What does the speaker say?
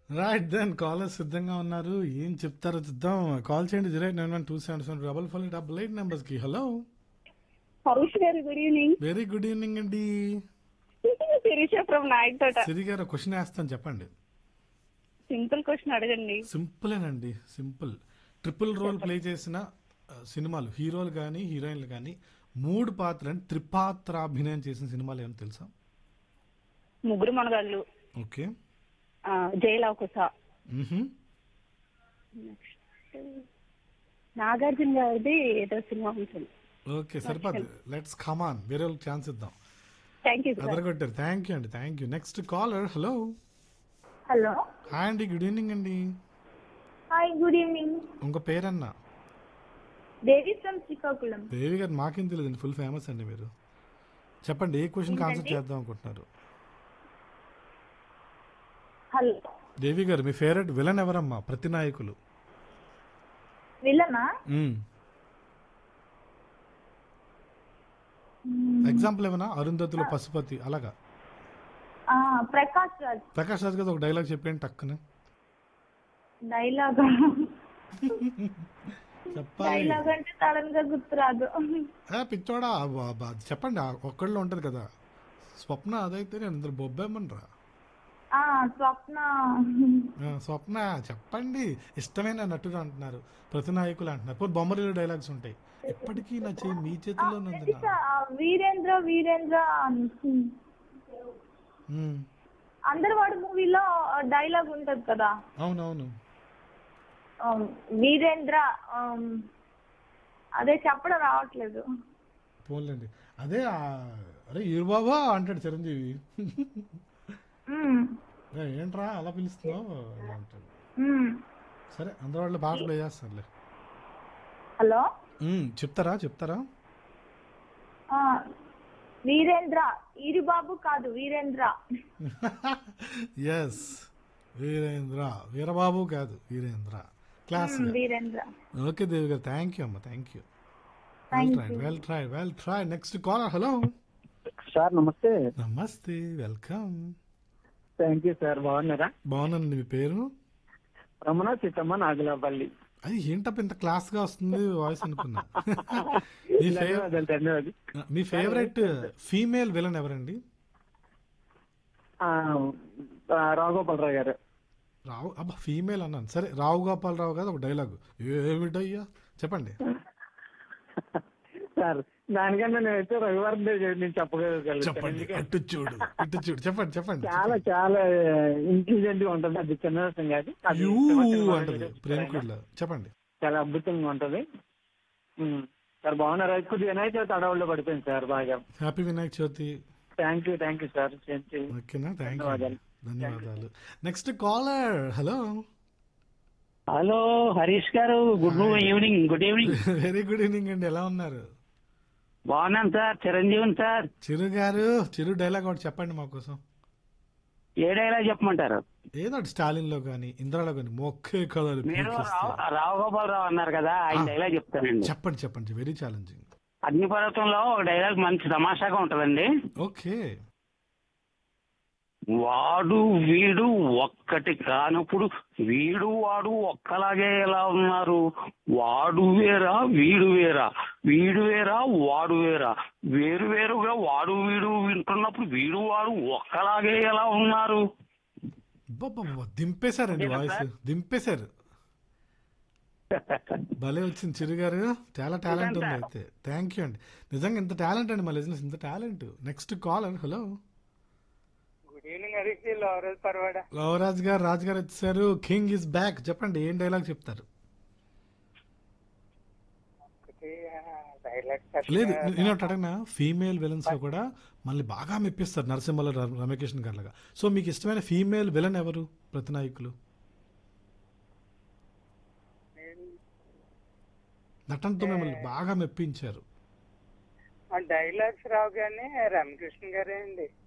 Right then caller సిద్ధంగా ఉన్నారు ఏం చెప్తారో చూద్దాం కాల్ చేయండి zero eight nine one two seven seven double four double eight numbers కి hello Harish garu good evening very good evening అండి శిరీష ఫ్రమ్ నాయక్ తోట సిరి గారు క్వశ్చన్ వేస్తాను చెప్పండి సింపుల్ క్వశ్చన్ అడగండి సింపులేనండి సింపుల్ ట్రిపుల్ రోల్ ప్లే చేసిన ఆ, సినిమాలు హీరోలు కానీ హీరోయిన్లు కానీ మూడు పాత్రని త్రిపాత్రాభినయం చేసిన సినిమాలు ఏమో తెలుసా ముగ్గురు మనగాళ్ళు ఓకే జయలవకుశ నాగార్జున గారిది ఏదో సినిమా ఉంటుంది ఓకే సరిపోద్ది లెట్స్ కమాన్ వేరే వాళ్ళకి ఛాన్స్ ఇద్దాం థ్యాంక్ యూ సార్ అదరగొట్టారు థ్యాంక్ యూ అండి thank you next caller hello hello hi అండి గుడ్ ఈవినింగ్ అండి హాయ్ గుడ్ ఈవినింగ్ ఇంకో పేరన్నా దేవి ఫ్రమ్ శ్రీకాకుళం దేవి గారు మాకేం తెలియదండి ఫుల్ ఫేమస్ అండి మీరు చెప్పండి ఏ క్వశ్చన్ ఆన్సర్ చేద్దాం అనుకుంటున్నారు హలో దేవి గారు మీ ఫేవరెట్ విలన్ ఎవరమ్మా ప్రతి నాయకులు విలనా ఎగ్జాంపుల్ ఏమైనా అరుంధతులు పశుపతి అలాగా ఆ, ప్రకాష్ రాజ్ ప్రకాష్ రాజ్ గారు ఒక డైలాగ్ చెప్పండి టక్కున డైలాగ్ చెప్పాలి డైలాగ్ అంటే సడన్ గా గుర్తురాదు ఏ, పిచ్చోడా బా- బా- చెప్పండి ఆ ఒక్కళ్ళు ఉంటది కదా స్వప్న అదైతే నేను ఇందులో బొబ్బేమనరా ఆ స్వప్న ఆ, స్వప్న చెప్పండి ఇష్టమైన నటుడు అంటున్నారు ప్రతి నాయకులు అంటున్నారు పోనీ బొమ్మరిలో డైలాగ్స్ ఉంటాయి ఎప్పటికీ నా చెయ్యి మీ చేతిలో ఉంది ఆ, వీరేంద్ర వీరేంద్ర అందరు వాడు మూవీలో డైలాగ్ ఉంటది కదా అవునవును ఆ, వీరేంద్ర ఆ, అదే చెప్పడం రావట్లేదు పోన్లేండి అదే ఆ, అరే ఈరు బాబా అంటాడు చిరంజీవి మ్మ్. "ఏ, ఏంట్రా అలా పిలుస్తున్నావు అని అంటాడు మ్మ్. సరే అందరూ వాళ్ళు పాట ప్లే చేస్తారులే హలో ఉమ్, చెప్తారా చెప్తారా ఆ, వీరేంద్ర ఈరి బాబు కాదు వీరేంద్ర ఎస్ వీరేంద్ర వీరబాబు కాదు వీరేంద్ర క్లాస్ మ్మ్, Veerendra okay Devi garu thank you అమ్మ thank you well Thank tried well tried well tried next caller hello sir నమస్తే నమస్తే వెల్కమ్ థ్యాంక్ యూ సార్ బాగున్నారా బాగున్నానండి మీ పేరు రమణ సీతమ్మ నాగులపల్లి అది ఏంటప్ప ఇంత క్లాస్ గా వస్తుంది వాయిస్ అనుకున్నా మీ ఫేవరెట్ ధన్యవాదాలు ధన్యవాదాలు మీ ఫేవరెట్ ఫీమేల్ విలన్ ఎవరండి ఆ, ఆ, రాఘగోపాలరావు గారు రావు అబ్బా ఫీమేల్ అన్నాను సరే రావు గోపాలరావు కాదు ఒక డైలాగ్ ఏమిటయ్యా చెప్పండి సార్ దానికన్నా నేనైతే రవివారం నేను చెప్పండి చెప్పగలుగుతాను అటు చూడు ఇటు చూడు చెప్పండి చెప్పండి చాలా చాలా ఇంటెలిజెంట్ గా ఉంటుంది అది చిన్న విషయం కాదు అది యూ ఇష్టమైన అంటది వాళ్ళు ప్రేమికుడిలో చెప్పండి చాలా అద్భుతంగా ఉంటది ఉమ్. సార్ బాగున్నారు కొద్దిగా వినాయక చవితి అడవుల్లో పడిపోయింది సార్ బాగా happy Vinayaka Chavithi thank you thank you sir ఓకేనా థ్యాంక్ యూ ధన్యవాదాలు. ధన్యవాదాలు next caller hello hello Harish garu good evening good evening very good evening అండి ఎలా ఉన్నారు బాగున్నాను సార్ చిరంజీవిని సార్ చిరు గారు చిరు డైలాగ్ ఒకటి చెప్పండి మా కోసం ఏ డైలాగ్ చెప్పమంటారు ఏదో ఒకటి స్టాలిన్ లో కానీ ఇంద్రాలో కానీ మొక్కే కథలు మీరు పీకేస్తే. రావు రావు గోపాలరావు అన్నారు కదా ఆయన ఆ. డైలాగ్ చెప్తానండి చెప్పండి చెప్పండి వెరీ ఛాలెంజింగ్ అగ్నిపర్వతంలో ఒక డైలాగ్ మంచి తమాషాగా ఉంటదండి ఓకే వాడు వీడు ఒక్కటి కానప్పుడు వీడు వాడు ఒక్కలాగే ఎలా ఉన్నారు వాడు వేరా వీడు వేరా వీడు వేరా వాడు వేరా వేరు వేరుగా వాడు వీడు వింటున్నప్పుడు వీడు వాడు ఒక్కలాగే ఎలా ఉన్నారు అబ్బబ్బబ్బ, దింపేశారండి వాయిస్ దింపేశారు భలే వచ్చింది చిరు గారు చాలా టాలెంట్ ఉంది అయితే థ్యాంక్ యూ అండి నిజంగా ఇంత టాలెంట్ అండి మా బిజినెస్ ఇంత talent next caller hello good evening Harish లోవరేజ్ పర్వాడ లవరాజ్ గారు రాజ్ గారు వచ్చారు కింగ్ ఇస్ బ్యాక్ చెప్పండి ఏం డైలాగ్ చెప్తారు డైలాగ్ లేదు నేను ఒకటి అడగనా ఫీమేల్ విలన్స్ లో కూడా మళ్ళీ బాగా మెప్పిస్తారు నరసింహల ర- రమ్యకృష్ణ గారు లాగా సో మీకు ఇష్టమైన ఫీమేల్ విలన్ ఎవరు ప్రతి నాయకులు నటనతో మిమ్మల్ని బాగా మెప్పించారు డైలాగ్స్ రావు కానీ రామకృష్ణ గారే అండి